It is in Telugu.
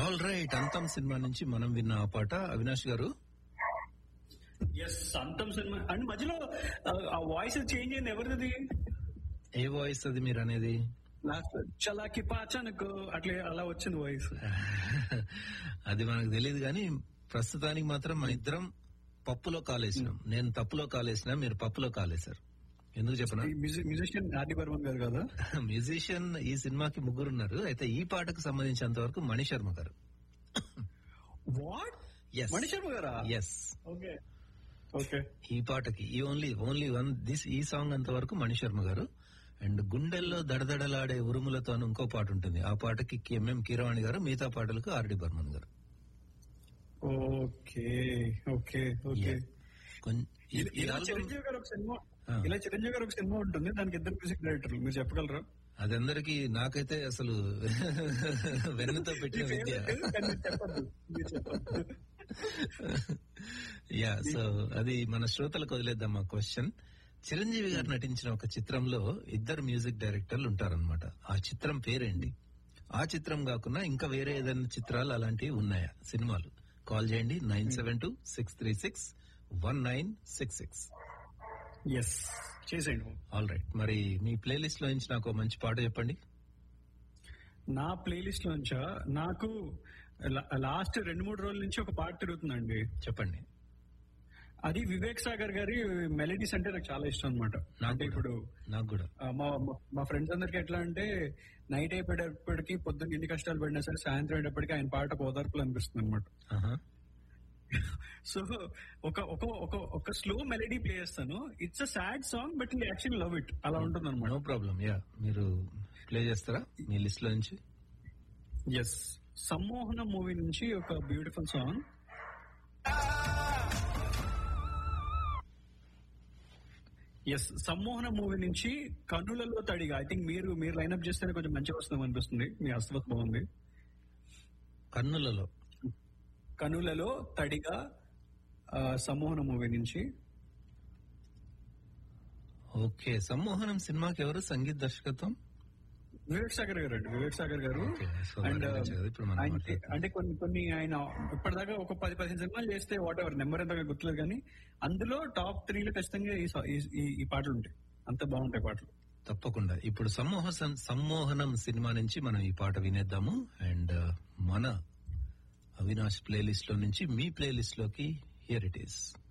ఆల్ రైట్ అంతం సినిమా నుంచి మనం విన్న ఆ పాట అవినాష్ గారు ఎస్ అంతం సినిమా అండ్ మధ్యలో ఆ, ఆ వాయిస్ చేంజ్ అయింది ఎవరిది ఏ వాయిస్ అది మీరు అనేది లాస్ట్ చలాకి పాచానకు అట్లా అలా వచ్చింది వాయిస్ అది మనకు తెలియదు కానీ ప్రస్తుతానికి మాత్రం మన ఇద్దరం పప్పులో కాలేసినాం నేను తప్పులో కాలేసినా మీరు పప్పులో కాలేశారు ఎందుకు చెప్పనా మ్యూజిషియన్ ఆర్డి బర్మన్ గారు కదా మ్యూజిషియన్ ఈ సినిమాకి ముగ్గురు ఉన్నారు అయితే ఈ పాటకు సంబంధించినంత వరకు మణి శర్మ గారు వాట్ ఎస్ మణి శర్మ గారా ఎస్ ఓకే ఓకే ఈ పాటకి ఈ ఓన్లీ ఓన్లీ వన్ దిస్ ఈ సాంగ్ అంత వరకు మణి శర్మ గారు అండ్ గుండెల్లో దడదడలాడే ఉరుములతో అని ఇంకో పాట ఉంటుంది ఆ పాటకి ఎంఎం కీరవాణి గారు మిగతా పాటలకు ఆర్డి బర్మన్ గారు ఓకే ఓకే ఓకే కొన్- ఈ- ఈ ఇలా album- చిరంజీవి గారు ఒక సినిమా ఆ. ఇలా చిరంజీవి గారు ఒక సినిమా ఉంటుంది దానికి ఇద్దరు మ్యూజిక్ డైరెక్టర్లు మీరు చెప్పగలరా అదందరికి నాకైతే అసలు వెన్నుతో పెట్టిన మీ విద్య favorite, కానీ మీరు చెప్పొద్దు. మీరు చెప్పొద్దు. యా సో అది మన శ్రోతలకు వదిలేద్దాం ఆ క్వశ్చన్ చిరంజీవి గారు నటించిన ఒక చిత్రంలో ఇద్దరు మ్యూజిక్ డైరెక్టర్లు ఉంటారన్నమాట ఆ చిత్రం పేరేంటి ఆ చిత్రం కాకుండా ఇంకా వేరే ఏదైనా చిత్రాలు అలాంటివి ఉన్నాయా సినిమాలు కాల్ చేయండి nine seven two six three six one nine six six ఎస్ చేసేయండి ఆల్ రైట్ మరి మీ ప్లేలిస్ట్ లో నుంచి నాకు ఓ మంచి పాట చెప్పండి నా ప్లేలిస్ట్ లోంచా నాకు లా- లాస్ట్ రెండు మూడు రోజుల నుంచి ఒక పాట తిరుగుతుందండి చెప్పండి అది వివేక్ సాగర్ గారి మెలడీస్ అంటే నాకు చాలా ఇష్టం అనమాట నాకు అంటే కూడా. ఇప్పుడు నాకు కూడా ఆ, మా మా- మా ఫ్రెండ్స్ అందరికి ఎట్లా అంటే నైట్ అయిపోయేటప్పటికి పొద్దున్న ఎన్ని కష్టాలు పడినా సరే సాయంత్రం అయ్యేటప్పటికి ఆయన పాట ఓదార్పులు అనిపిస్తుంది అనమాట ఆహా. సో ఒక ఒక ఒక ఒక స్లో మెలడీ ప్లే చేస్తాను it's a sad song but you actually love it అలా ఉంటుంది అనమాట నో ప్రాబ్లం యా మీరు ప్లే చేస్తారా మీ లిస్ట్ లో నుంచి ఎస్ సమ్మోహన మూవీ నుంచి ఒక beautiful song yes Sammohana movie నుంచి కన్నులలో తడిగా ఐ థింక్ మీరు మీరు లైన్అప్ చేస్తేనే కొంచెం మంచిగా వస్తుంది అనిపిస్తుంది మీ అస్తవత్ బాగుంది కన్నులలో కనులలో తడిగా ఆ, సమ్మోహన మూవీ నుంచి ఓకే సమ్మోహనం సినిమాకి ఎవరు సంగీత దర్శకత్వం వివేక్ సాగర్ గారు అండి వివేక్ సాగర్ గారు Okay, so అండ్ వారి గురించి కదా ఇప్పుడు మనం ఆయన- మాట్లాడుతున్నాం. అంటే కొన్ని కొన్ని ఆయన ఇప్పటిదాకా ఒక పది పదిహేను సినిమాలు చేస్తే వాట్ ఎవర్ నెంబర్ ఎంతగా గుర్తులేదు కానీ అందులో టాప్ త్రీలో ఖచ్చితంగా ఈ సా- ఈ- ఈ- ఈ పాటలు ఉంటాయి అంత బాగుంటాయి పాటలు తప్పకుండా ఇప్పుడు సమ్మోహ సమ్మోహనం సినిమా నుంచి మనం ఈ పాట వినేద్దాము అండ్ మన అవినాష్ ప్లేలిస్ట్ లో నుంచి మీ ప్లేలిస్ట్ లోకి హియర్ ఇట్ ఈస్